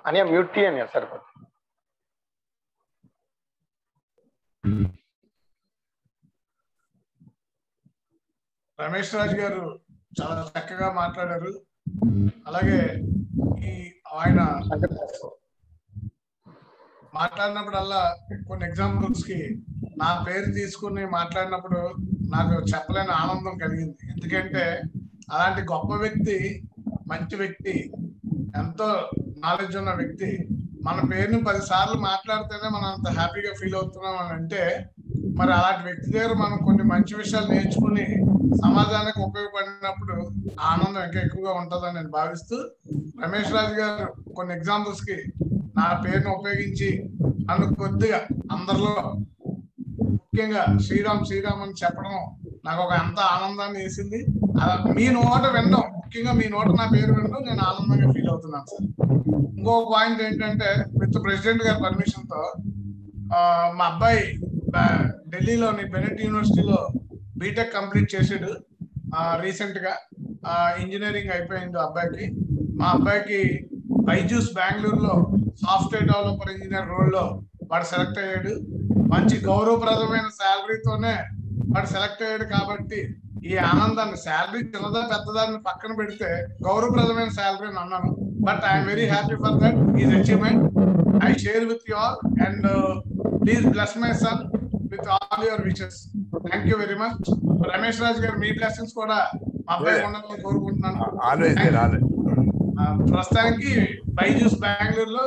అని మ్యూట్ అని సరిపోతుంది రమేష్ రాజు గారు చాలా చక్కగా మాట్లాడారు అలాగే ఈ ఆయన మాట్లాడినప్పుడల్లా కొన్ని ఎగ్జాంపుల్స్ కి నా పేరు తీసుకుని మాట్లాడినప్పుడు నాకు చెప్పలేని ఆనందం కలిగింది ఎందుకంటే అలాంటి గొప్ప వ్యక్తి మంచి వ్యక్తి ఎంతో నాలెడ్జ్ ఉన్న వ్యక్తి మన పేరుని పది సార్లు మాట్లాడితేనే మనం అంత హ్యాపీగా ఫీల్ అవుతున్నాం అని అంటే మరి అలాంటి వ్యక్తి దగ్గర మనం కొన్ని మంచి విషయాలు నేర్చుకుని సమాజానికి ఉపయోగపడినప్పుడు ఆ ఆనందం ఇంకా ఎక్కువగా ఉంటుందని నేను భావిస్తూ రమేష్ రాజు గారు కొన్ని ఎగ్జాంపుల్స్ కి నా పేరును ఉపయోగించి నన్ను కొద్దిగా అందరిలో ముఖ్యంగా శ్రీరామ్ శ్రీరామ్ అని చెప్పడం నాకు ఒక ఎంత ఆనందాన్ని వేసింది అలా మీ నోట వినడం ముఖ్యంగా మీ నోట నా పేరు వినడం నేను ఆనందంగా ఫీల్ అవుతున్నాను సార్ ఇంకో పాయింట్ ఏంటంటే విత్ ప్రెసిడెంట్ గారి పర్మిషన్ తో ఆ, మా అబ్బాయి బా- ఢిల్లీలోని బెనెట్ యూనివర్సిటీలో బీటెక్ కంప్లీట్ చేసాడు రీసెంట్ గా ఇంజనీరింగ్ అయిపోయింది అబ్బాయికి మా అబ్బాయికి బైజూస్ బెంగళూరులో సాఫ్ట్వేర్ డెవలపర్ ఇంజనీర్ రోల్ లో వాడు సెలెక్ట్ అయ్యాడు మంచి గౌరవప్రదమైన శాలరీతోనే వాడు సెలెక్ట్ అయ్యాడు కాబట్టి ఈ ఆనందాన్ని శాలరీ చిన్నదా పెద్దదాన్ని పక్కన పెడితే గౌరవప్రదమైన శాలరీ అని అన్నాను but I'm very happy for that is achievement I share with you all and please bless my son with all your wishes thank you very much Ramesh Raj గారు మీ బ్లెస్సింగ్స్ కూడా మా అబ్బాయి ఉండాలని కోరుకుంటున్నాను ఆల్వేస్ దేర్ ఆల్వేస్ ఆ, ప్రస్తుతానికి బైజూస్ బెంగళూరులో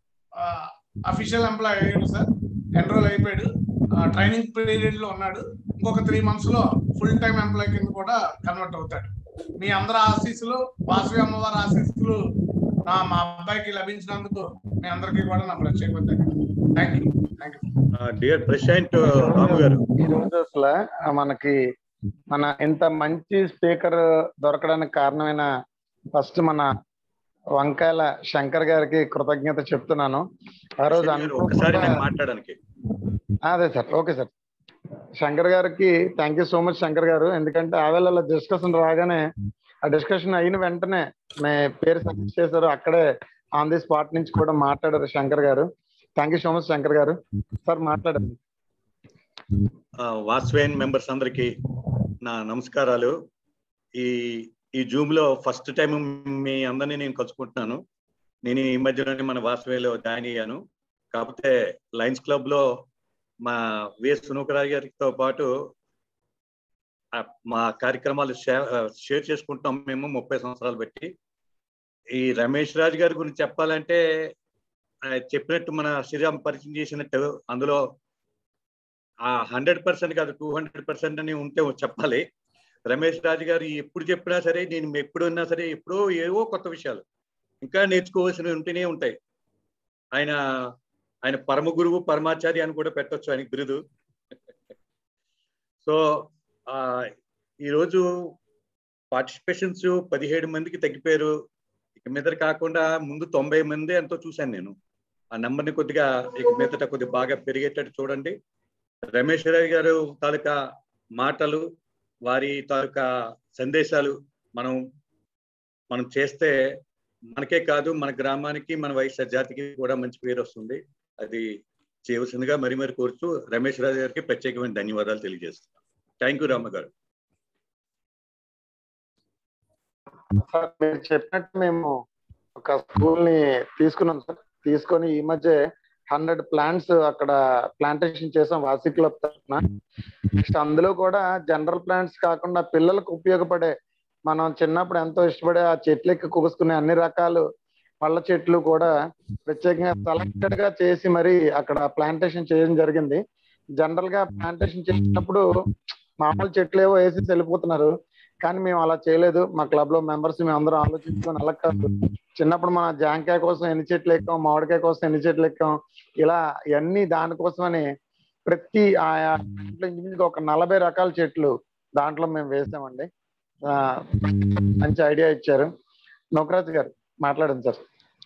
అఫీషియల్ ఎంప్లాయ్ అయ్యాడు సార్ ఎన్రోల్ అయిపోయాడు ట్రైనింగ్ పీరియడ్ లో ఉన్నాడు ఇంకొక త్రీ మంత్స్ లో ఫుల్ టైం ఎంప్లాయ్ కింద కూడా కన్వర్ట్ అవుతాడు మీ అందరి ఆశీస్సులు వాసవి అమ్మవారి ఆశీస్సులు నా మా అబ్బాయికి లభించినందుకు మీ అందరికీ కూడా నా ప్రత్యేకమైన thank you thank you dear president Ramu గారు ఈ రోజు అసలు మనకి మన ఇంత మంచి స్పీకర్ దొరకడానికి కారణమైన ఫస్ట్ మన వంకాయల శంకర్ గారికి కృతజ్ఞత చెప్తున్నాను ఆ రోజు ఒకసారి నేను అనుకోకుండా మాట్లాడడానికి అదే సార్ ఓకే సార్ శంకర్ గారికి thank you so much Shankar గారు ఎందుకంటే ఆవేళ డిస్కషన్ రాగానే ఆ డిస్కషన్ అయిన వెంటనే మే పేరు సజెస్ట్ చేశారు అక్కడే ఆన్ ది స్పాట్ నుంచి కూడా మాట్లాడారు శంకర్ గారు thank you so much Shankar sir సార్ మాట్లాడండి వాస్వేన్ మెంబర్స్ అందరికి నా నమస్కారాలు ఈ ఈ జూమ్ లో ఫస్ట్ టైం మీ అందరినీ నేను కలుసుకుంటున్నాను నేను ఈ మధ్యలోనే మన వాసవేలో జాయిన్ అయ్యాను కాకపోతే లయన్స్ క్లబ్ లో మా వి సునూకరాజు గారితో పాటు ఆ, మా కార్యక్రమాలు షే- షేర్ చేసుకుంటాం మేము ముప్పై సంవత్సరాలు బట్టి ఈ రమేష్ రాజు గారి గురించి చెప్పాలంటే ఆయన చెప్పినట్టు మన శ్రీరామ్ పరిచయం చేసినట్టు అందులో ఆ హండ్రెడ్ పర్సెంట్ కాదు టూ హండ్రెడ్ పర్సెంట్ అని ఉంటే చెప్పాలి రమేష్ రాజు గారు ఎప్పుడు చెప్పినా సరే నేను ఎప్పుడు ఉన్నా సరే ఎప్పుడో ఏవో కొత్త విషయాలు ఇంకా నేర్చుకోవాల్సినవి ఉంటూనే ఉంటాయి ఆయన ఆయన పరమ గురువు పరమాచార్య అని కూడా పెట్టొచ్చు ఆయన బిరుదు సో ఆ ఈరోజు పార్టిసిపేషన్స్ పదిహేడు మందికి తగ్గిపోయారు ఇక మీద కాకుండా ముందు తొంభై మంది ఎంతో చూశాను నేను ఆ నెంబర్ని కొద్దిగా ఇక మీదట కొద్దిగా బాగా పెరిగేటట్టు చూడండి రమేష్ రావు గారు తాలూకా మాటలు వారి తాలూకా సందేశాలు మనం మనం చేస్తే మనకే కాదు మన గ్రామానికి మన వైశ్య జాతికి కూడా మంచి పేరు వస్తుంది అది చేయవలసిందిగా మరి మరి కోరుతూ రమేష్ రాజు గారికి ప్రత్యేకమైన ధన్యవాదాలు తెలియజేస్తున్నాను థ్యాంక్ యూ రామ గారు సార్ మీరు చెప్పినట్టు మేము ఒక స్కూల్ ని తీసుకున్నాం సార్ తీసుకొని ఈ మధ్య హండ్రెడ్ ప్లాంట్స్ అక్కడ ప్లాంటేషన్ చేసాం వాసి క్లబ్ తరఫున నెక్స్ట్ అందులో కూడా జనరల్ ప్లాంట్స్ కాకుండా పిల్లలకు ఉపయోగపడే మనం చిన్నప్పుడు ఎంతో ఇష్టపడే ఆ చెట్లకి కూసుకునే అన్ని రకాలు పళ్ళ చెట్లు కూడా ప్రత్యేకంగా సెలెక్టెడ్ గా చేసి మరి అక్కడ ప్లాంటేషన్ చేయడం జరిగింది జనరల్ గా ప్లాంటేషన్ చేసినప్పుడు మామూలు చెట్లు ఏవో వేసి వెళ్ళిపోతున్నారు కానీ మేము అలా చేయలేదు మా క్లబ్ లో మెంబర్స్ మేము అందరం ఆలోచించుకొని అలా కాదు చిన్నప్పుడు మన జాంకాయ కోసం ఎన్ని చెట్లు ఎక్కాం మామిడికాయ కోసం ఎన్ని చెట్లు ఎక్కాం ఇలా ఇవన్నీ దానికోసమని ప్రతి ఆయా దాంట్లో ఇంచుమించుగా ఒక నలభై రకాల చెట్లు దాంట్లో మేము వేసామండి ఆ, మంచి ఐడియా ఇచ్చారు నౌకరాజ్ గారు మాట్లాడండి సార్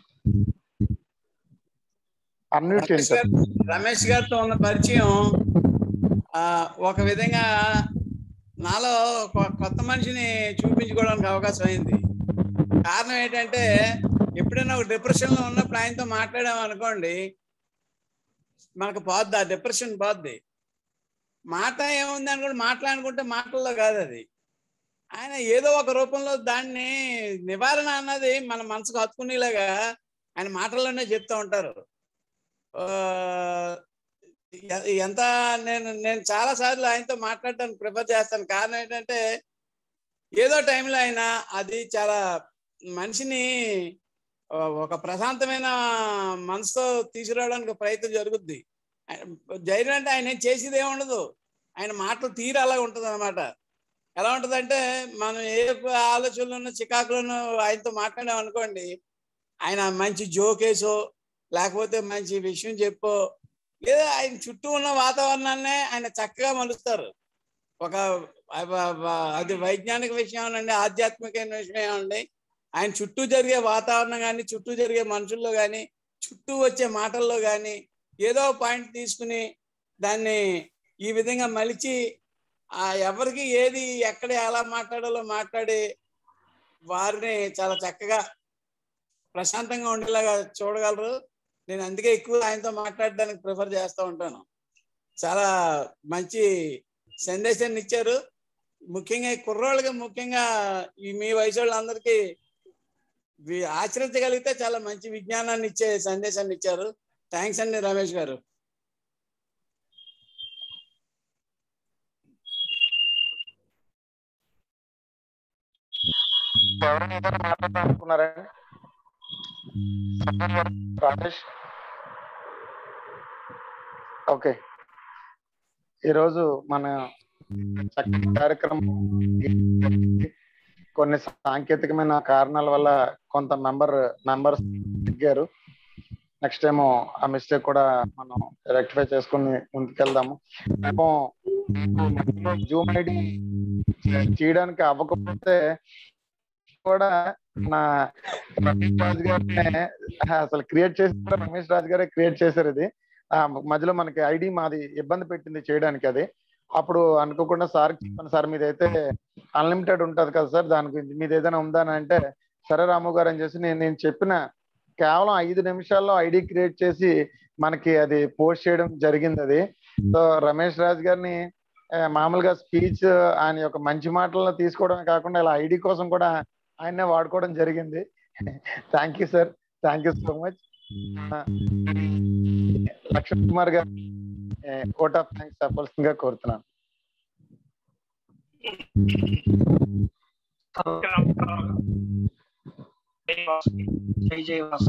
అన్మ్యూట్ చేయండి రమేష్ సార్ గారు- రమేష్ గారితో ఉన్న పరిచయం ఆ, ఒక విధంగా నాలో ఒక కొత్త మనిషిని చూపించుకోవడానికి అవకాశం అయింది కారణం ఏంటంటే ఎప్పుడైనా ఒక డిప్రెషన్ లో ఉన్నప్పుడు ఆయనతో మాట్లాడాం అనుకోండి మనకు పోద్ది ఆ డిప్రెషన్ పోద్ది మాట ఏముంది అని కూడా మాట్లాడుకుంటే మాటల్లో కాదు అది ఆయన ఏదో ఒక రూపంలో దాన్ని నివారణ అన్నది మన మనసుకు హత్తుకునేలాగా ఆయన మాటల్లోనే చెప్తూ ఉంటారు ఆ, ఎ- ఎంత నేను నేను చాలా సార్లు ఆయనతో మాట్లాడటానికి ప్రిఫర్ చేస్తాను కారణం ఏంటంటే ఏదో టైంలో ఆయన అది చాలా మనిషిని ఆ, ఒక ప్రశాంతమైన మనసుతో తీసుకురావడానికి ప్రయత్నం జరుగుద్ది ఆయన- ధైర్యం అంటే ఆయన ఏం చేసేది ఏమి ఉండదు ఆయన మాటలు తీరు అలా ఉంటుంది అనమాట ఎలా ఉంటుందంటే మనం ఏ ఆలోచనలు ఉన్న చికాకులను ఆయనతో మాట్లాడాం అనుకోండి ఆయన మంచి జోకేసో లేకపోతే మంచి విషయం చెప్పో లేదా ఆయన చుట్టూ ఉన్న వాతావరణాన్నే ఆయన చక్కగా మలుస్తారు ఒక అవ- అవ- అది వైజ్ఞానిక విషయం అనండి ఆధ్యాత్మికమైన విషయం అండి ఆయన చుట్టూ జరిగే వాతావరణం కానీ చుట్టూ జరిగే మనుషుల్లో కానీ చుట్టూ వచ్చే మాటల్లో కానీ ఏదో పాయింట్ తీసుకుని దాన్ని ఈ విధంగా మలిచి ఆ ఎవరికి ఏది ఎక్కడ ఎలా మాట్లాడాలో మాట్లాడి వారిని చాలా చక్కగా ప్రశాంతంగా ఉండేలాగా చూడగలరు నేను అందుకే ఎక్కువ ఆయనతో మాట్లాడడానికి ప్రిఫర్ చేస్తూ ఉంటాను చాలా మంచి సందేశాన్ని ఇచ్చారు ముఖ్యంగా ఈ కుర్రోళ్ళకి ముఖ్యంగా ఈ మీ వయసు వాళ్ళందరికీ వి- ఆచరించగలిగితే చాలా మంచి విజ్ఞానాన్ని ఇచ్చే సందేశాన్ని ఇచ్చారు థ్యాంక్స్ అండి రమేష్ గారు ఎవరైనా ఏదైనా మాట్లాడదాం అనుకున్నారండి రాజేష్ ఓకే ఈరోజు మన చక్కటి కార్యక్రమం కొన్ని సాంకేతికమైన కారణాల వల్ల కొంత మెంబర్ మెంబర్స్ తగ్గారు నెక్స్ట్ ఏమో ఆ మిస్టేక్ కూడా మనం రెక్టిఫై చేసుకుని ముందుకెళ్దాము ఏమో జూమ్ ఐడి చేయడానికి అవ్వకపోతే కూడా నా రమేష్ రాజు గారినే అసలు క్రియేట్ చేసి కూడా రమేష్ రాజు గారే క్రియేట్ చేశారు ఇది ఆ మధ్యలో మనకి ఐడి మాది ఇబ్బంది పెట్టింది చేయడానికి అది అప్పుడు అనుకోకుండా సార్ చెప్పాను సార్ మీదైతే అన్లిమిటెడ్ ఉంటది కదా సార్ దాని గురించి మీది ఏదైనా ఉందా అని అంటే సరే రాము గారు అని చేసి నేను నేను చెప్పిన కేవలం ఐదు నిమిషాల్లో ఐడి క్రియేట్ చేసి మనకి అది పోస్ట్ చేయడం జరిగింది అది సో రమేష్ రాజు గారిని ఆ, మామూలుగా స్పీచ్ ఆయన యొక్క మంచి మాటలను తీసుకోవడమే కాకుండా ఇలా ఐడి కోసం కూడా ఆయన్నే వాడుకోవడం జరిగింది thank you sir thank you so much Lakshman Kumar గారు కోట్ ఆఫ్ థ్యాంక్స్ చెప్పాల్సిందిగా కోరుతున్నాను జై జై వాసు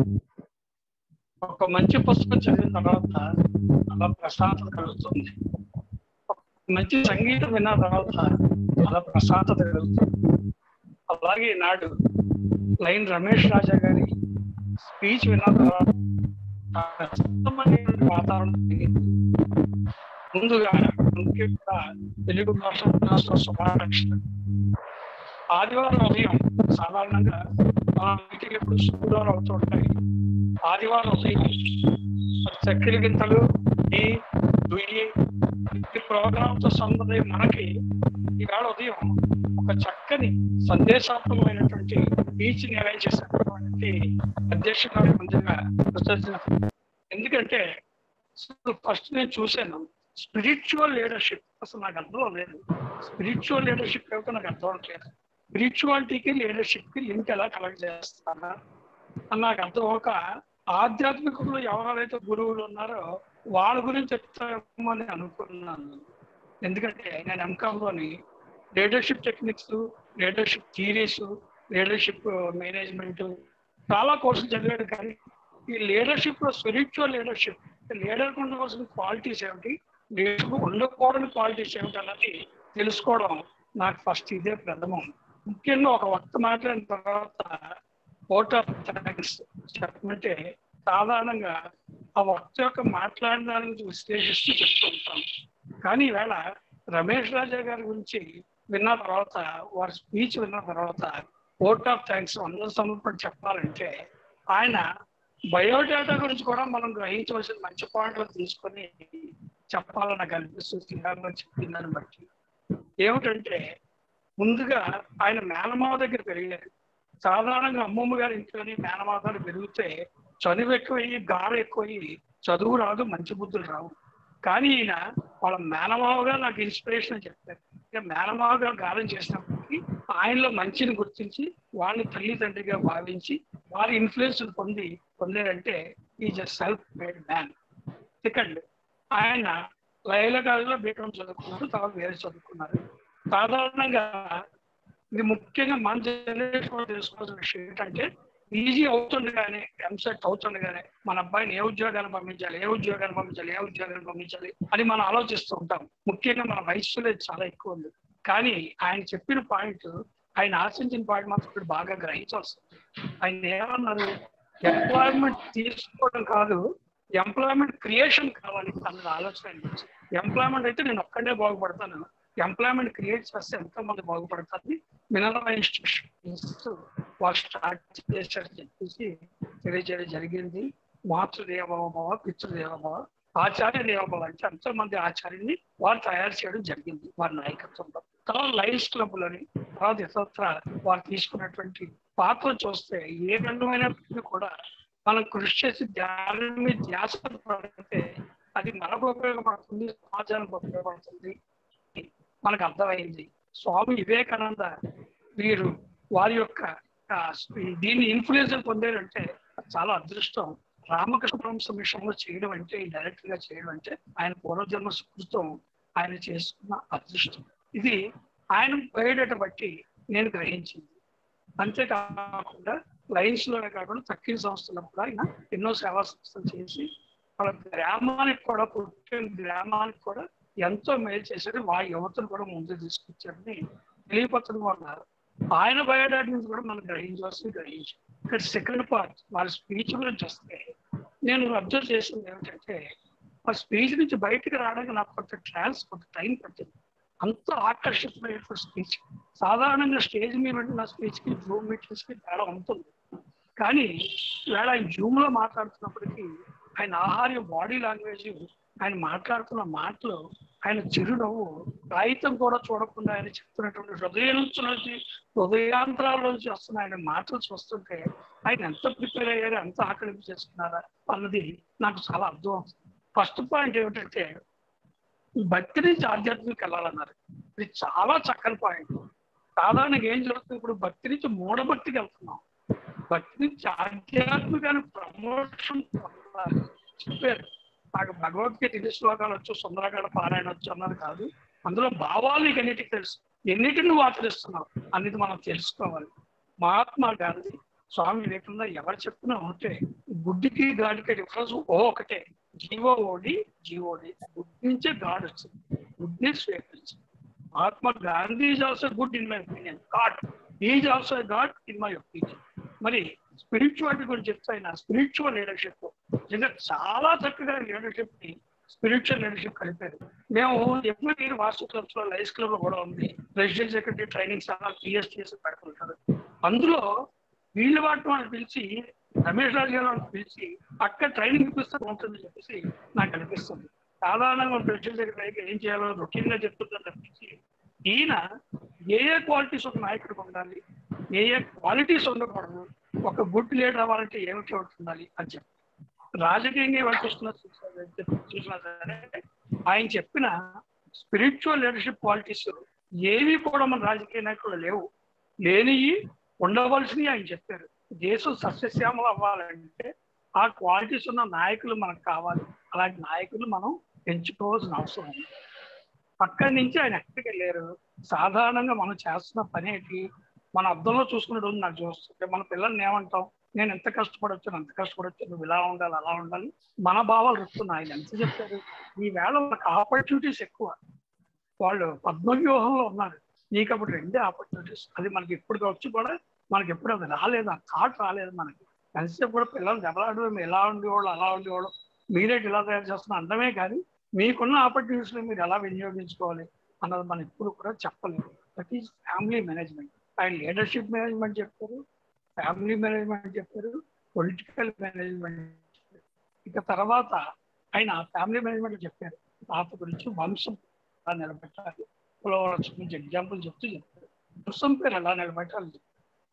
ఒక మంచి పుస్తకం చదివిన తర్వాత అలా ప్రశాంతత కలుగుతుంది ఒక మంచి సంగీతం విన్న తర్వాత అలా ప్రశాంతత కలుగుతుంది అలాగే నాడు లైన్ రమేష్ రాజా గారి స్పీచ్ విన్న తర్వాత ఆ ప్రశాంతమైనటువంటి వాతావరణం కలిగింది. ముందుగా అందుకే కూడా తెలుగు భాష దినోత్సవ శుభాకాంక్షలు ఆదివారం ఉదయం సాధారణంగా మా ఇంటికి ఎప్పుడు శుక్రవారం అవుతుంటాయి ఆదివారం ఉదయం చక్కెర గింతలు ఈ దుయ్యి ఈ ప్రోగ్రామ్ తో సంబంధి మనకి ఈవేళ ఉదయం ఒక చక్కని సందేశాత్మకమైనటువంటి స్పీచ్ అరేంజ్ చేసినటువంటి అధ్యక్షుడు ముందుగా కృతజ్ఞతలు. ఎందుకంటే ఫస్ట్ నేను చూశాను స్పిరిచువల్ లీడర్షిప్ అసలు నాకు అర్థం లేదు స్పిరిచువల్ లీడర్షిప్ ఏమిటో నాకు అర్థం అవట్లేదు స్పిరిచువాలిటీకి లీడర్షిప్ కి లింక్ ఎలా కలెక్ట్ చేస్తారా అని నాకు అర్థం ఒక ఆధ్యాత్మికంలో ఎవరైతే గురువులు ఉన్నారో వాళ్ళ గురించి చెప్తామని అనుకున్నాను ఎందుకంటే నేను ఎంకామ్లోని leadership techniques leadership theories leadership management చాలా కోర్సులు చదివాడు కానీ ఈ లీడర్షిప్ లో స్పిరిచువల్ లీడర్షిప్ లీడర్ ఉండవలసిన క్వాలిటీస్ ఏమిటి లీడర్షిప్ ఉండకూడని క్వాలిటీస్ ఏమిటి అన్నది తెలుసుకోవడం నాకు ఫస్ట్ ఇదే ప్రథమం ముఖ్యంగా ఒక వక్త మాట్లాడిన తర్వాత ఓట్ ఆఫ్ థ్యాంక్స్ చెప్పమంటే సాధారణంగా ఆ వక్త యొక్క మాట్లాడిన దాని గురించి విశ్లేషిస్తూ చెప్తూ ఉంటాం కానీ ఈవేళ రమేష్ రాజా గారి గురించి విన్న తర్వాత వారి స్పీచ్ విన్న తర్వాత ఓట్ ఆఫ్ థ్యాంక్స్ అందరూ సమర్పణ చెప్పాలంటే ఆయన బయోడేటా గురించి కూడా మనం గ్రహించవలసిన మంచి పాయింట్లు తీసుకొని చెప్పాలని నాకు అనిపిస్తుంది శ్రీరామ్ గారు చెప్పిన దాన్ని బట్టి ఏమిటంటే ముందుగా ఆయన మేనమావ దగ్గర పెరిగారు సాధారణంగా అమ్మమ్మ గారి ఇంట్లోని మేనమాతాలు పెరిగితే చదువు ఎక్కువయ్యి గాఢ ఎక్కువయ్యి చదువు రాదు మంచి బుద్ధులు రావు కానీ ఈయన వాళ్ళ మేనమావగా నాకు ఇన్స్పిరేషన్ అని చెప్తారు ఇక మేనమావగా గాలం చేసినప్పటికీ ఆయనలో మంచిని గుర్తించి వాళ్ళని తల్లిదండ్రిగా భావించి వారి ఇన్ఫ్లుయెన్స్ పొంది పొందారంటే is a self made man second ఆయన లైల కాలేజీలో బీకామ్ చదువుకున్నారు తర్వాత వేరే చదువుకున్నారు సాధారణంగా ఇది ముఖ్యంగా మన జనరేషన్ తెలుసుకోవాల్సిన విషయం ఏంటంటే ఈజీ అవుతుండగానే ఎంసెట్ అవుతుండగానే మన అబ్బాయిని ఏ ఉద్యోగాన్ని పంపించాలి ఏ ఉద్యోగాన్ని పంపించాలి ఏ ఉద్యోగాన్ని పంపించాలి అని మనం ఆలోచిస్తూ ఉంటాం ముఖ్యంగా మన వయసులో ఇది చాలా ఎక్కువ ఉంది కానీ ఆయన చెప్పిన పాయింట్ ఆయన ఆశించిన పాయింట్ మాత్రం ఇప్పుడు బాగా గ్రహించాల్సి ఉంది. ఆయన ఏమన్నారు ఎంప్లాయ్మెంట్ తీసుకోవడం కాదు ఎంప్లాయ్మెంట్ క్రియేషన్ కావాలి అన్నది ఆలోచన ఎంప్లాయ్మెంట్ అయితే నేను ఒక్కడే బాగుపడతాను ఎంప్లాయ్మెంట్ క్రియేట్ చేస్తే ఎంతో మంది బాగుపడతారని మినరల్ ఇన్స్టిట్యూట్ వాళ్ళు స్టార్ట్ చేశారని చెప్పేసి తెలియజేయడం జరిగింది మాతృదేవభవ పితృదేవభవ ఆచార్య దేవభవ అంటే ఎంతో మంది ఆచార్యుని వారు తయారు చేయడం జరిగింది వారి నాయకత్వంలో తర్వాత లయన్స్ క్లబ్ లోని తర్వాత ఇతరత్ర వారు తీసుకున్నటువంటి పాత్ర చూస్తే ఏ రంగమైనప్పటికీ కూడా మనం కృషి చేసి దాని మీద ధ్యాస పడితే అది మనకు ఉపయోగపడుతుంది సమాజానికి ఉపయోగపడుతుంది మనకు అర్థమైంది స్వామి వివేకానంద వీరు వారి యొక్క ఆ, దీన్ని ఇన్ఫ్లుయెన్స్ పొందారంటే అది చాలా అదృష్టం రామకృష్ణ పరమహంస మిషన్లో చేయడం అంటే డైరెక్ట్ గా చేయడం అంటే ఆయన పూర్వజన్మ సుకృతం ఆయన చేసుకున్న అదృష్టం ఇది ఆయన పోయేటట్టు బట్టి నేను గ్రహించింది అంతేకాకుండా లైన్స్ లోనే కాకుండా తక్కిన సంస్థలో కూడా ఆయన ఎన్నో సేవా సంస్థలు చేసి వాళ్ళ గ్రామానికి కూడా పుట్టిన గ్రామానికి కూడా ఎంతో మేలు చేశారు వారి యువతను కూడా ముందు తీసుకొచ్చారని తెలియపరచడం వల్ల ఆయన బయోడాటా నుంచి కూడా మనం గ్రహించవలసి గ్రహించాం ఇక్కడ సెకండ్ పార్ట్ వాళ్ళ స్పీచ్ గురించి వస్తే నేను అబ్జర్వ్ చేసింది ఏమిటంటే ఆ స్పీచ్ నుంచి బయటకు రావడానికి నాకు కొంత ట్రాన్స్ కొంత టైం పట్టింది అంత ఆకర్షితమైన స్పీచ్ సాధారణంగా స్టేజ్ మీద నా స్పీచ్ కి జూమ్ మీటింగ్స్ కి తేడా ఉంటుంది కానీ ఈవేళ ఆయన జూమ్ లో మాట్లాడుతున్నప్పటికీ ఆయన ఆహార్య బాడీ లాంగ్వేజ్ ఆయన మాట్లాడుతున్న మాటలు ఆయన చిరునవ్వు కాగితం కూడా చూడకుండా ఆయన చెప్తున్నటువంటి హృదయం నుంచి హృదయాంతరాల నుంచి వస్తున్న ఆయన మాటలు చూస్తుంటే ఆయన ఎంత ప్రిపేర్ అయ్యారు ఎంత ఆకలింపు చేసుకున్నారా అన్నది నాకు చాలా అర్థం అవుతుంది ఫస్ట్ పాయింట్ ఏమిటంటే భక్తి నుంచి ఆధ్యాత్మిక వెళ్ళాలన్నారు ఇది చాలా చక్కని పాయింట్ సాధారణంగా ఏం జరుగుతుంది ఇప్పుడు భక్తి నుంచి మూఢభక్తికి వెళ్తున్నాం భక్తి నుంచి ఆధ్యాత్మికాన్ని ప్రమోషన్ పొందాలి. చెప్పారు నాకు భగవద్గీత ఇన్ని శ్లోకాలు వచ్చు సుందరకాండ పారాయణ వచ్చు అన్నది కాదు అందులో భావాలు నీకు ఎన్నిటికి తెలుసు ఎన్నిటిని నువ్వు ఆచరిస్తున్నావు అనేది మనం తెలుసుకోవాలి మహాత్మా గాంధీ స్వామి వివేకానంద ఎవరు చెప్పినా ఉంటే గుడ్డికి గాడికి డిఫరెన్స్ ఓ ఒకటే జీవో ఓడి జీవోడి గుడ్ నుంచే గాడ్ వచ్చింది గుడ్ని స్వీకరించింది Mahatma Gandhi is also good in my opinion God is also God in my opinion మరి స్పిరిచువాలిటీ గురించి చెప్తే ఆయన స్పిరిచువల్ లీడర్షిప్ నిజంగా చాలా చక్కగా లీడర్షిప్ ని స్పిరిచువల్ లీడర్షిప్ కలిపారు మేము ఎప్పుడు మీరు మాస్టర్ క్లబ్స్ లో లైఫ్ క్లబ్ లో కూడా ఉంది రెసిడెంట్ సెక్రటరీ ట్రైనింగ్ చాలా పిఎస్టీఎస్ పెడుతుంటారు అందులో వీళ్ళు వాటి వాళ్ళని పిలిచి రమేష్ రాజు గారు వాళ్ళని పిలిచి అక్కడ ట్రైనింగ్ ఇప్పిస్తే బాగుంటుందని చెప్పేసి నాకు అనిపిస్తుంది సాధారణంగా ప్రెసిడెంట్ సెక్రటరీకి ఏం చేయాలో రొటీన్ గా చెప్తుందని తప్పించి ఈయన ఏ ఏ క్వాలిటీస్ ఒక నాయకుడికి ఉండాలి ఏ ఏ క్వాలిటీస్ ఉండకూడదు ఒక గుడ్ లీడర్ అవ్వాలంటే ఏమిటి ఒకటి ఉండాలి అని చెప్పి రాజకీయంగా ఎవరు చూస్తున్నా చూసినా సరే ఆయన చెప్పిన స్పిరిచువల్ లీడర్షిప్ క్వాలిటీస్ ఏవి కూడా మన రాజకీయ నాయకులు లేవు లేనివి ఉండవలసినవి ఆయన చెప్పారు దేశం సస్యశ్యామలు అవ్వాలంటే ఆ క్వాలిటీస్ ఉన్న నాయకులు మనకు కావాలి అలాంటి నాయకులు మనం ఎంచుకోవాల్సిన అవసరం ఉంది అక్కడి నుంచి ఆయన ఎక్కడికి వెళ్ళారు సాధారణంగా మనం చేస్తున్న పని ఏంటి మన అర్థంలో చూసుకున్నట్టు నాకు చూస్తుంటే మన పిల్లల్ని ఏమంటాం నేను ఎంత కష్టపడొచ్చాను అంత కష్టపడొచ్చు నువ్వు ఇలా ఉండాలి అలా ఉండాలి మన భావాలు వస్తున్నాయి ఆయన ఎంత చెప్తారు ఈ వేళ మనకు ఆపర్చునిటీస్ ఎక్కువ వాళ్ళు పద్మవ్యూహంలో ఉన్నారు నీకు అప్పుడు రెండే ఆపర్చునిటీస్ అది మనకి ఇప్పుడు వచ్చి కూడా మనకి ఎప్పుడు అది రాలేదు ఆ థాట్ రాలేదు మనకి ఎంతసేపు కూడా పిల్లలు దెబ్బలాడడం ఎలా ఉండేవాళ్ళు అలా ఉండేవాళ్ళు మీరే ఇలా తయారు చేస్తున్న అందమే కానీ మీకున్న ఆపర్చునిటీస్ మీరు ఎలా వినియోగించుకోవాలి అన్నది మనం ఎప్పుడు కూడా చెప్పలేము దట్ ఈస్ ఫ్యామిలీ మేనేజ్మెంట్ ఆయన లీడర్షిప్ మేనేజ్మెంట్ చెప్తారు ఫ్యామిలీ మేనేజ్మెంట్ చెప్పారు పొలిటికల్ మేనేజ్మెంట్ ఇక తర్వాత ఆయన ఫ్యామిలీ మేనేజ్మెంట్ చెప్పారు తాత గురించి వంశం ఎలా నిలబెట్టాలి కులవరచ గురించి ఎగ్జాంపుల్ చెప్తూ చెప్తారు వంశం పేరు ఎలా నిలబెట్టాలి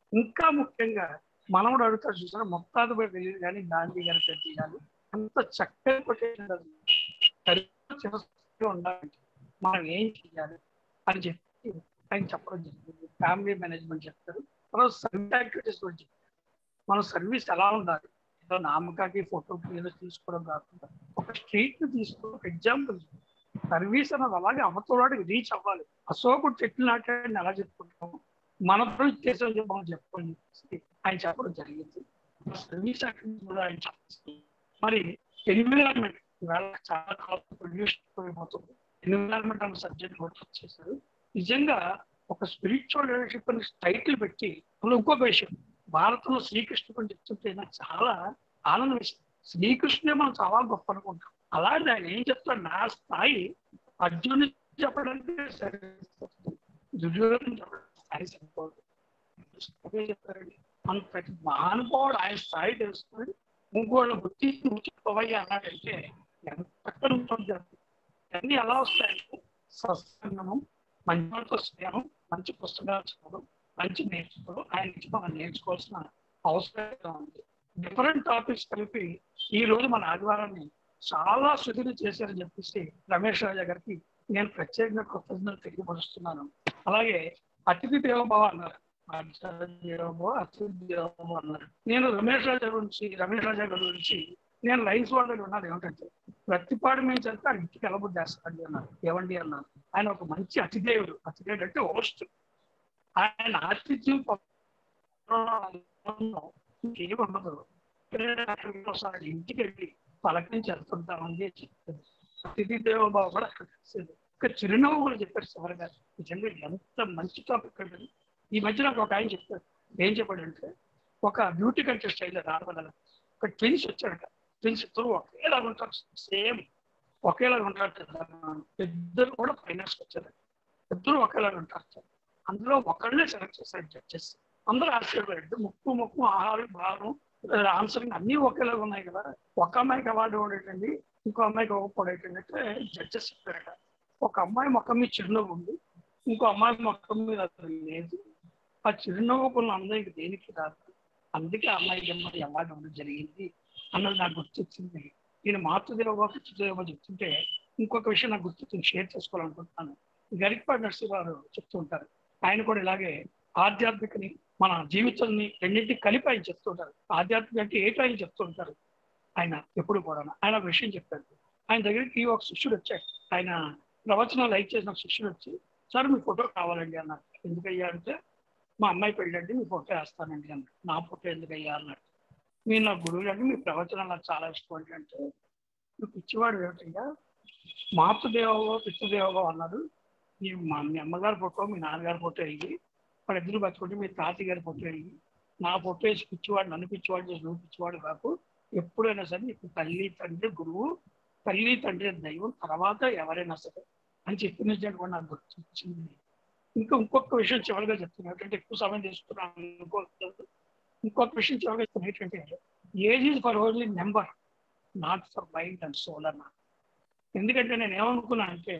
ఇంకా ముఖ్యంగా మనవడు అడుగుతాడు చూసారా మొత్తాది కూడా తెలియదు కానీ గాంధీ గారి పెట్టి కానీ అంత చక్కగా కొట్టేసాడు అది. సరిగ్గా చివరిగా ఉండాలంటే మనం ఏం చేయాలి అని చెప్పి ఆయన చెప్పడం జరిగింది ఫ్యామిలీ మేనేజ్మెంట్ చెప్తారు తర్వాత సర్వీస్ యాక్టివిటీస్ గురించి చెప్తారు. మన సర్వీస్ ఎలా ఉండాలి ఏదో నామకాకి ఫోటోకి ఏదో తీసుకోవడం కాకుండా ఒక స్ట్రీట్ ని తీసుకో ఒక ఎగ్జాంపుల్ సర్వీస్ అన్నది అలాగే అవతలవాడికి రీచ్ అవ్వాలి అశోకుడు చెట్లు నాటాడని ఎలా చెప్పుకుంటాము మన చేసిన మనం చెప్పండి ఆయన చెప్పడం జరిగింది సర్వీస్ యాక్టివిటీస్ కూడా ఆయన చెప్పారు మరి ఎన్విరాన్మెంట్ ఇవాళ చాలా పొల్యూషన్ అయిపోతుంది ఎన్విరాన్మెంట్ అనే సబ్జెక్ట్ కూడా వచ్చేసారు నిజంగా ఒక స్పిరిచువల్ లీడర్షిప్ అని టైటిల్ పెట్టి అందులో ఇంకో విషయం భారతంలో శ్రీకృష్ణుడు అని చెప్తుంటే నాకు చాలా ఆనందం వేసింది శ్రీకృష్ణుడే మనం చాలా గొప్ప అనుకుంటాం అలాంటి ఆయన ఏం చెప్తాడు నా స్థాయి అర్జునుడు చెప్పడానికి సరిపోతుంది దుర్యోధన చెప్పడానికి స్థాయి సరిపోదు అదే చెప్తారండి మన ప్రతి మహానుభావుడు ఆయన స్థాయి తెలుసుకుని ఇంకోళ్ళు బుద్ధి ముచ్చిపోవయ్యా అన్నాడంటే ఎంత చక్కగా ఉంటుంది అన్ని ఎలా వస్తాయంటే సత్సంగము మంచి వాళ్ళతో స్నేహం మంచి పుస్తకాలు చదవడం మంచి నేర్చుకోవడం ఆయన నుంచి మనం నేర్చుకోవాల్సిన అవసరం ఉంది డిఫరెంట్ టాపిక్స్ కలిపి ఈ రోజు మన ఆదివారాన్ని చాలా శుద్ధిని చేశారని చెప్పేసి రమేష్ రాజా గారికి నేను ప్రత్యేకంగా కృతజ్ఞతలు తెలియపరుస్తున్నాను అలాగే అతిథి దేవభావ అన్నారు దేవభావ అతిథి దేవభావ అన్నారు నేను రమేష్ రాజా గురించి రమేష్ రాజా గారి గురించి నేను లైన్స్ వాళ్ళకి ఉన్నాను ఏమిటంటే ప్రతిపాడు మేము చదివితే ఆయన ఇంటికి ఎలబుద్ధి చేస్తాడు అన్నారు ఏమండి అన్నారు ఆయన ఒక మంచి అతిథేయుడు అతిథేయుడు అంటే హోస్ట్ ఆయన ఆతిథ్యం ఏమి ఉండదు ఒకసారి ఇంటికి వెళ్ళి పలకరించి వెళ్తుంటామని చెప్తుంది అతిథి దేవబాబు కూడా అక్కడ కలిసేది ఒక చిరునవ్వు కూడా చెప్పారు శివర్ గారు నిజంగా ఎంత మంచి టాపిక్ అంటే ఈ మధ్య నాకు ఒక ఆయన చెప్పారు ఏం చెప్పాడంటే ఒక బ్యూటీ కంటెస్ట్ అయింది రావడం ఒక ట్విన్స్ వచ్చాడట ట్విన్స్ ఇద్దరు ఒకేలాగా ఉంటారు సేమ్ ఒకేలాగా ఉంటారు ఇద్దరు కూడా ఫైనాన్స్ వచ్చారు ఇద్దరు ఒకేలాగా ఉంటారు అందులో ఒకళ్ళే సెలెక్ట్ చేశారు జడ్జెస్ అందరూ ఆశ్చర్యపోయారు ముక్కు ముక్కు ఆహారం భారం ఆన్సరింగ్ అన్ని ఒకేలాగా ఉన్నాయి కదా ఒక అమ్మాయికి అవార్డు ఇవ్వడేటండి ఇంకో అమ్మాయికి ఇవ్వకపోవడం అంటే జడ్జెస్ చెప్పారట ఒక అమ్మాయి మొక్క మీద చిరునవ్వు ఉంది ఇంకో అమ్మాయి మొక్క మీద అది లేదు ఆ చిరునవ్వు కొన్ని అందరికి దేనికి రాదు అందుకే ఆ అమ్మాయికి అమ్మాయి అవార్డు ఇవ్వడం జరిగింది అన్నది నాకు గుర్తొచ్చింది నేను మాతృదేవ పితృదేవ చెప్తుంటే ఇంకొక విషయం నాకు గుర్తొచ్చింది షేర్ చేసుకోవాలనుకుంటున్నాను గరికపాటి నరసింహారు చెప్తూ ఉంటారు ఆయన కూడా ఇలాగే ఆధ్యాత్మికని మన జీవితాన్ని రెండింటికి కలిపి ఆయన చెప్తుంటారు ఆధ్యాత్మిక అంటే ఏటో ఆయన చెప్తుంటారు ఆయన ఎప్పుడు కూడా ఆయన ఒక విషయం చెప్పారు ఆయన దగ్గరికి ఒక శిష్యుడు వచ్చాడు ఆయన ప్రవచనాలు లైక్ చేసిన ఒక శిష్యుడు వచ్చి సార్ మీ ఫోటో కావాలండి అన్నారు ఎందుకయ్యా అంటే మా అమ్మాయి పెళ్ళండి మీ ఫోటో వేస్తానండి అన్నాడు నా ఫోటో ఎందుకయ్యా అన్నాడు మీరు నా గురువులు అంటే మీ ప్రవచనాలు నాకు చాలా ఇష్టం అండి అంటే నువ్వు పిచ్చివాడు ఏమిటయ్యా మాతృదేవో పితృదేవో అన్నాడు మీ మా మీ అమ్మగారి ఫోటో మీ నాన్నగారి ఫోటో అయ్యి వాళ్ళిద్దరు బతుకుంటే మీ తాతయ్య గారి ఫోటో అయ్యి నా ఫోటో వేసి పిచ్చివాడు నన్ను పిచ్చివాడు చేసి నువ్వు పిచ్చివాడు కాకు ఎప్పుడైనా సరే నీకు తల్లి తండ్రి గురువు తల్లి తండ్రి దైవం తర్వాత ఎవరైనా సరే అని చెప్పిన నిజంగా కూడా నాకు గుర్తొచ్చింది ఇంకా ఇంకొక విషయం చివరిగా చెప్తున్నా ఏంటంటే ఎక్కువ సమయం తీసుకున్నాను అనుకోవద్దు ఇంకొక విషయం చివరిగా చెప్తున్నా ఏంటంటే age is for only number not for mind and soul అన్న ఎందుకంటే నేను ఏమనుకున్నా అంటే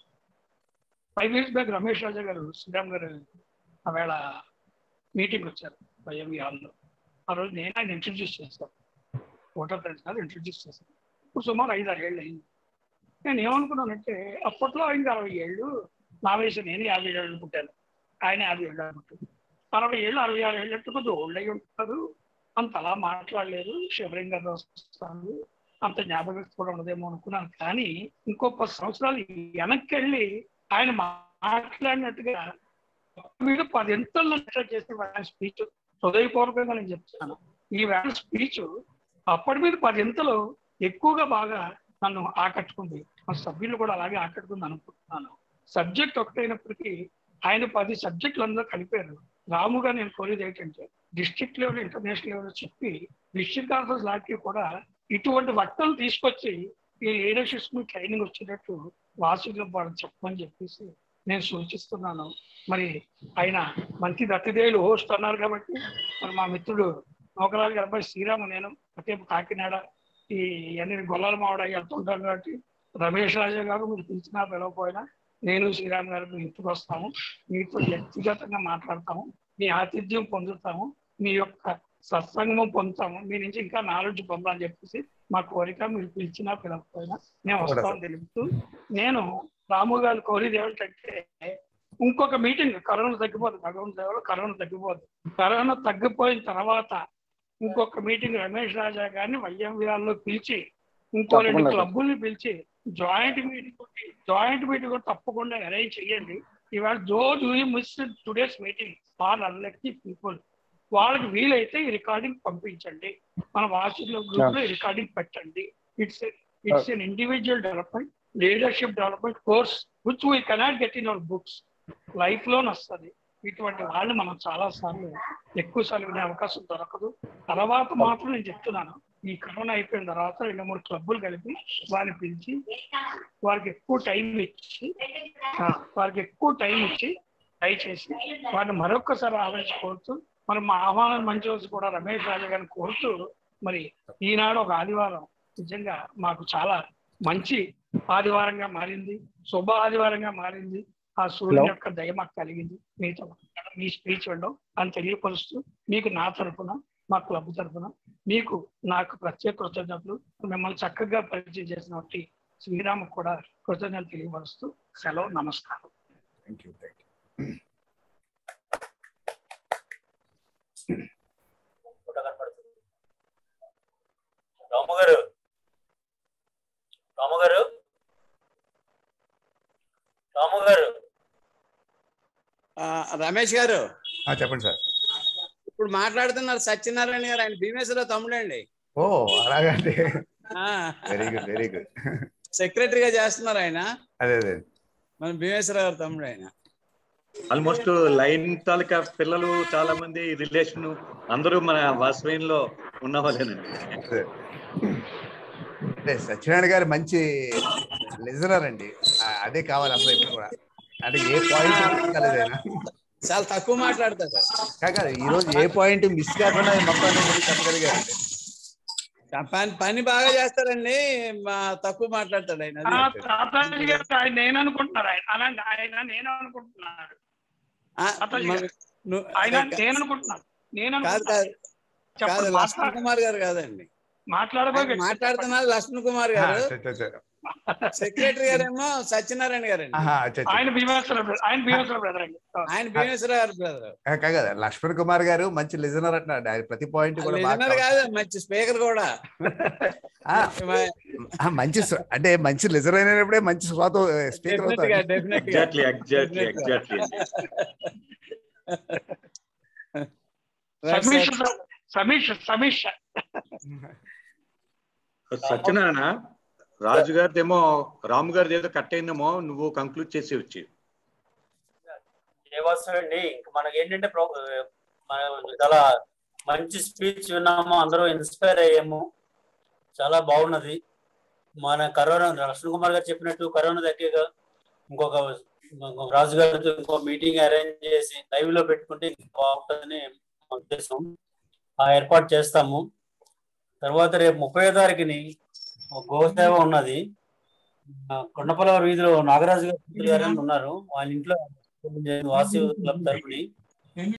five years back Ramesh Raja గారు శ్రీరామ్ గారు ఆవేళ మీటింగ్ వచ్చారు వైఎంఈ హాల్లో ఆ రోజు నేను ఆయన ఇంట్రడ్యూస్ చేస్తాను ఓటర్ ఫ్రెండ్స్ గారు ఇంట్రడ్యూస్ చేశాను ఇప్పుడు సుమారు ఐదు ఆరు ఏళ్ళు అయింది నేను ఏమనుకున్నానంటే అప్పట్లో ఆయనకి అరవై ఏళ్ళు నా వయసు నేను యాభై ఏళ్ళు పుట్టాను ఆయన యాభై ఏళ్ళు అనుకుంటాను అరవై ఏళ్ళు అరవై ఆరు ఏళ్ళు అంటే కొద్దిగా ఓల్డ్ అయి ఉంటారు అంత అలా మాట్లాడలేదు శివరింగ్ గారు వస్తాను అంత జ్ఞాపకం కూడా ఉండదేమో అనుకున్నాను కానీ ఇంకో పది సంవత్సరాలు వెనక్కి వెళ్ళి ఆయన మాట్లాడినట్టుగా మీద పదింతలు చేసిన ఆయన స్పీచ్ హృదయపూర్వకంగా నేను చెప్తాను ఈ వేళ స్పీచ్ అప్పటి మీద పదింతలు ఎక్కువగా బాగా నన్ను ఆకట్టుకుంది మా సభ్యులు కూడా అలాగే ఆకట్టుకుంది అనుకుంటున్నాను సబ్జెక్ట్ ఒకటైనప్పటికీ ఆయన పది సబ్జెక్టులు అందరూ కలిపారు రాముగా నేను కోరేది ఏంటంటే డిస్ట్రిక్ట్ లెవెల్ ఇంటర్నేషనల్ లెవెల్ చెప్పి డిస్ట్రిక్ట్ ఆఫీస్ లాంటివి కూడా ఇటువంటి వట్టలు తీసుకొచ్చి ఈ లీడర్షిప్స్ ట్రైనింగ్ వచ్చేటట్టు వాసుగా వాళ్ళని చెప్పమని చెప్పేసి నేను సూచిస్తున్నాను మరి ఆయన మంచి దత్తిదేయులు హోస్ట్ అన్నారు కాబట్టి మరి మా మిత్రుడు నౌకరాజు గారి అబ్బాయి శ్రీరాము నేను అటేపు కాకినాడ ఈ అన్ని గొల్లల మావిడ వెళ్తుంటాను కాబట్టి రమేష్ రాజా గారు మీరు పిలిచినా పిలవకపోయినా నేను శ్రీరామ్ గారు మీ ఇంటికి వస్తాము మీతో వ్యక్తిగతంగా మాట్లాడతాము మీ ఆతిథ్యం పొందుతాము మీ యొక్క సత్సంగం పొందుతాము మీ నుంచి ఇంకా నాలెడ్జ్ పొందాలని చెప్పేసి మా కోరిక మీరు పిలిచినా పిలవకపోయినా మేము వస్తామని తెలుపుతూ నేను రాము గారు కోరేది ఏమిటంటే ఇంకొక మీటింగ్ కరోనా తగ్గిపోదు భగవంతు సేవలో కరోనా తగ్గిపోదు కరోనా తగ్గిపోయిన తర్వాత ఇంకొక మీటింగ్ రమేష్ రాజా గారిని వైఎంవిఆర్లో పిలిచి ఇంకో రెండు తప్పకుండా. క్లబ్బుల్ని పిలిచి జాయింట్ మీటింగ్ జాయింట్ మీటింగ్ కూడా తప్పకుండా అరేంజ్ చేయండి ఇవాళ those who miss today's meeting are unlucky people వాళ్ళకి వీలైతే ఈ రికార్డింగ్ పంపించండి మన వాట్సాప్ గ్రూప్ లో ఈ రికార్డింగ్ పెట్టండి it's it's an individual development leadership development course which we cannot get in our books life long వస్తుంది ఇటువంటి వాళ్ళు మనం చాలా సార్లు ఎక్కువ సార్లు వినే అవకాశం దొరకదు తర్వాత మాత్రం నేను చెప్తున్నాను ఈ కరోనా అయిపోయిన తర్వాత రెండు మూడు క్లబ్బులు కలిపి వారిని పిలిచి వారికి ఎక్కువ టైం ఇచ్చి ఆ, వారికి ఎక్కువ టైం ఇచ్చి దయచేసి వారిని మరొక్కసారి ఆలోచించుకోవచ్చు మరి మా ఆహ్వానం మంచి రోజు కూడా రమేష్ రాజు గారిని కోరుతూ మరి ఈనాడు ఒక ఆదివారం నిజంగా మాకు చాలా మంచి ఆదివారంగా మారింది శుభ ఆదివారంగా మారింది ఆ సూర్యుని యొక్క దయ మాకు కలిగింది మీతో మాట్లాడడం, మీ స్పీచ్ వినడం అని తెలియపరుస్తూ మీకు నా తరపున మా క్లబ్ తరపున మీకు నాకు ప్రత్యేక కృతజ్ఞతలు మిమ్మల్ని చక్కగా పరిచయం చేసినటువంటి శ్రీరామ్ కూడా కృతజ్ఞతలు తెలియపరుస్తూ సెలవు నమస్కారం థ్యాంక్ యూ థ్యాంక్ ఫోటో కనపడుతుంది రాము గారు రాము గారు రాము గారు ఆ, రమేష్ గారు యూ చెప్పండి సార్ ఇప్పుడు మాట్లాడుతున్నారు సత్యనారాయణ గారు ఆయన భీమేశ్వరరావు తమ్ముడండి ఓ అలాగండి ఆ, వెరీ గుడ్ వెరీ గుడ్ సెక్రటరీగా చేస్తున్నారు ఆయన అదే అదే మన భీమేశ్వరరావు గారు తమ్ముడు ఆయన ఆల్మోస్ట్ లైన్ తాలూకా పిల్లలు చాలా మంది రిలేషన్ అందరూ మన వాసవేన్లో ఉన్న వాళ్ళేనండి అదే అంటే సత్యనారాయణ గారు మంచి లిజనర్ అండి ఆ, అదే కావాలి అసలు ఇప్పుడు కూడా అంటే ఏ పాయింట్ మిస్ కాలేదు ఆయన చాలా తక్కువ మాట్లాడతారు కాదు ఈ రోజు ఏ పాయింట్ మిస్ కాకుండా మొత్తం అన్ని చెప్పగలిగారు పని పని బాగా చేస్తారండి మా తక్కువ మాట్లాడతాడు ఆయన ఆ అది. తాతాజీ గారు ఆయన నేను అనుకుంటున్నారు ఆయన అలాంటి ఆయన నేను అనుకుంటున్నాడు ఆ, తాతాజీ మన- గారు. ను- ఆయన నేను అనుకుంటున్నాను నేను కాదు కాదు కాదు చెప్పండి లక్ష్మణ్ మాట్లాడ- కుమార్ గారు కాదండి మాట్లాడబోయే ఆయన మాట్లాడుతున్నారు లక్ష్మణ్ కుమార్ గారు సెక్రటరీ గారేమో సత్యనారాయణ గారండి ఆయన భీమేశ్వర బ్రదర్ ఆయన భీమేశ్వర బ్రదర్ అండి ఆయన భీమేశ్వర గారు బ్రదర్ కాదు లక్ష్మణ్ కుమార్ గారు మంచి లిజనర్ అంటున్నాడు ఆయన ప్రతి పాయింట్ కూడా బాగా లిజనర్ కాదు మంచి స్పీకర్ కూడా ఆ, ఆ, మంచి స్వ- అంటే మంచి లిజనర్ అయినప్పుడే మంచి శ్రోత స్పీకర్ డెఫినెట్ గా అవుతారు డెఫినెట్ గా ఎగ్జాక్ట్లీ ఎగ్జాక్ట్లీ ఎగ్జాక్ట్లీ సమీక్ష సమీక్ష సమీక్ష సత్యనారాయణ రాజు గారిదేమో రాము గారిది ఏదో కట్ అయిందేమో నువ్వు కంక్లూడ్ చేసి వచ్చి ఏ వస్తువు అండి ఇంక మనకి ఏంటంటే ప్రో- మన చాలా మంచి స్పీచ్ విన్నాము అందరూ ఇన్స్పైర్ అయ్యాము చాలా బాగున్నది మన కరోనా లక్ష్మణ్ కుమార్ గారు చెప్పినట్టు కరోనా తగ్గగా ఇంకొక ఇంకొక రాజు గారితో ఇంకో మీటింగ్ అరేంజ్ చేసి లైవ్ లో పెట్టుకుంటే ఇంకా బాగుంటుందని మా ఉద్దేశం ఆ ఏర్పాటు చేస్తాము తర్వాత రేపు ముప్పై తారీఖుని ఒక గోసేవ ఉన్నది ఆ, కొండపల్లి వీధిలో నాగరాజు గారు గారు అని ఉన్నారు వాళ్ళ ఇంట్లో వాసి క్లబ్ తరపుని